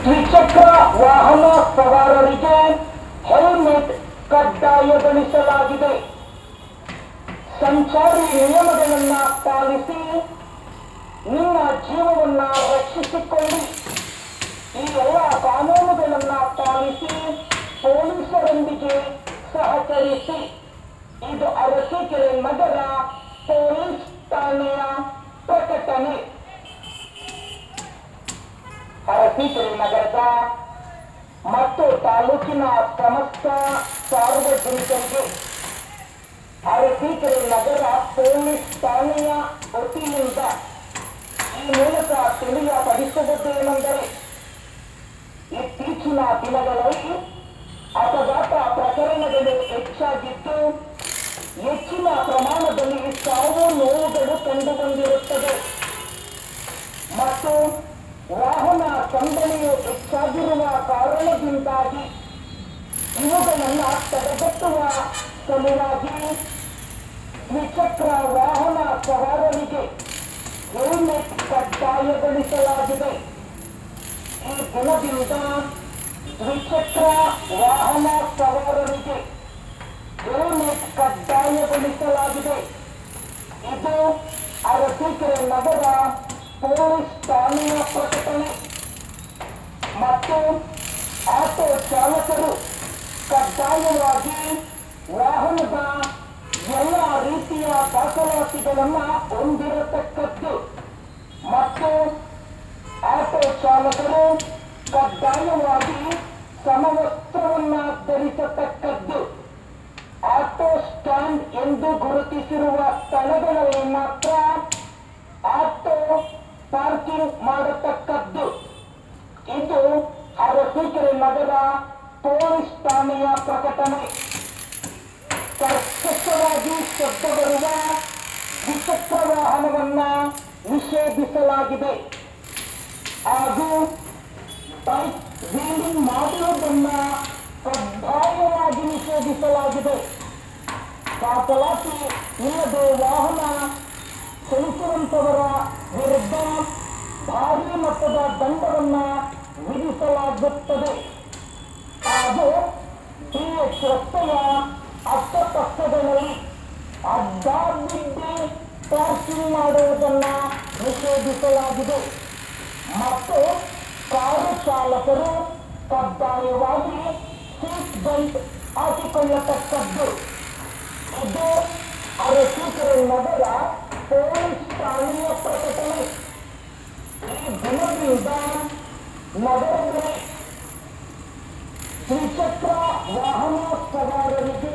ದ್ವಿಚಕ್ರ ವಾಹನ ಸವಾರರಿಗೆ ಹೆಲ್ಮೆಟ್ ಕಡ್ಡಾಯಗೊಳಿಸಲಾಗಿದೆ ಸಂಚಾರಿ ನಿಯಮಗಳನ್ನ ಪಾಲಿಸಿ ನಿಮ್ಮ ಜೀವವನ್ನ ರಕ್ಷಿಸಿಕೊಳ್ಳಿ ಈ ಎಲ್ಲ ಕಾನೂನುಗಳನ್ನ ಪಾಲಿಸಿ ಪೊಲೀಸರೊಂದಿಗೆ ಸಹಕರಿಸಿ ಇದು ಅರಸೀಕೆರೆ ನಗರ ಪೊಲೀಸ್ ಠಾಣೆಯ ಪ್ರಕಟಣೆ ಅರಸೀಕೆರೆ ನಗರದ ಮತ್ತು ತಾಲೂಕಿನ ಸಮಸ್ತ ಸಾರ್ವಜನಿಕರಿಗೆ ಅರಸೀಕೆರೆ ನಗರ ಪೊಲೀಸ್ ಠಾಣೆಯ ವತಿಯಿಂದ ಈ ಮೂಲಕ ತಿಳಿಯಪಡಿಸುವುದೇನೆಂದರೆ ಇತ್ತೀಚಿನ ದಿನಗಳಲ್ಲಿ ಅಪಘಾತ ಪ್ರಕರಣಗಳು ಹೆಚ್ಚಾಗಿದ್ದು ಹೆಚ್ಚಿನ ಪ್ರಮಾಣದಲ್ಲಿ ಸಾವು ನೋವುಗಳು ಕಂಡುಬಂದಿರುತ್ತದೆ ಮತ್ತು ವಾಹನ ಸಂದಣಿಯು ಹೆಚ್ಚಾಗಿರುವ ಕಾರಣದಿಂದಾಗಿ ಇವುಗಳನ್ನು ತಡೆಗಟ್ಟುವ ಸಲುವಾಗಿ ದ್ವಿಚಕ್ರ ವಾಹನ ಸವಾರರಿಗೆ ಹೆಲ್ಮೆಟ್ ಕಡ್ಡಾಯಗೊಳಿಸಲಾಗಿದೆ ಈ ದಿನದಿಂದ ದ್ವಿಚಕ್ರ ವಾಹನ ಸವಾರರಿಗೆ ಹೆಲ್ಮೆಟ್ ಕಡ್ಡಾಯಗೊಳಿಸಲಾಗಿದೆ ಇದು ಅರಸೀಕೆರೆ ನಗರ ಪೊಲೀಸ್ ಠಾಣೆಯ ಪ್ರಕಟಣೆ ಮತ್ತು ಆಟೋ ಚಾಲಕರು ಕಡ್ಡಾಯವಾಗಿ ವಾಹನದ ಎಲ್ಲ ರೀತಿಯ ದಾಖಲಾತಿಗಳನ್ನು ಹೊಂದಿರತಕ್ಕದ್ದು ಮತ್ತು ಆಟೋ ಚಾಲಕರು ಕಡ್ಡಾಯವಾಗಿ ಸಮವಸ್ತ್ರವನ್ನ ಧರಿಸತಕ್ಕದ್ದು ಆಟೋ ಸ್ಟ್ಯಾಂಡ್ ಎಂದು ಗುರುತಿಸಿರುವ ಸ್ಥಳಗಳಲ್ಲಿ ಮಾತ್ರ ಆಟೋ ಪಾರ್ಕಿಂಗ್ ಮಾಡತಕ್ಕದ್ದು ಇದು ಅರಸೀಕೆರೆ ನಗರ ಪೊಲೀಸ್ ಠಾಣೆಯ ಪ್ರಕಟಣೆ ಕರ್ಕಶವಾಗಿ ಶಬ್ದ ಬರುವ ದ್ವಿಚಕ್ರ ವಾಹನವನ್ನ ನಿಷೇಧಿಸಲಾಗಿದೆ ಹಾಗೂ ಬೈಕ್ ವೀಲಿಂಗ್ ಮಾಡುವುದನ್ನ ಕಡ್ಡಾಯವಾಗಿ ನಿಷೇಧಿಸಲಾಗಿದೆ ದಾಖಲಾತಿ ಇಲ್ಲದೆ ವಾಹನ ಚಲಿಸುವಂತವರ ವಿರುದ್ಧ ಭಾರಿ ಮೊತ್ತದ ದಂಡವನ್ನ ವಿಧಿಸಲಾಗುತ್ತದೆ ಹಾಗೂ ಟಿಎಚ್ ರಸ್ತೆಯ ಅಕ್ಕಪಕ್ಕಗಳಲ್ಲಿ ಅಡ್ಡಾದಿಡ್ಡಿ ಪಾರ್ಕಿಂಗ್ ಮಾಡುವುದನ್ನ ನಿಷೇಧಿಸಲಾಗಿದೆ ಮತ್ತು ಕಾರು ಚಾಲಕರು ಕಡ್ಡಾಯವಾಗಿ ಸೀಟ್ ಬೆಲ್ಟ್ ಹಾಕಿಕೊಳ್ಳತಕ್ಕದ್ದು ಇದು ಅರಸೀಕೆರೆ ನಗರ ಪೊಲೀಸ್ ಠಾಣೆಯ ಪ್ರಕಟಣೆ ಈ ದಿನದಿಂದ ನಗರದಲ್ಲಿ ದ್ವಿಚಕ್ರ ವಾಹನ ಸವಾರರಿಗೆ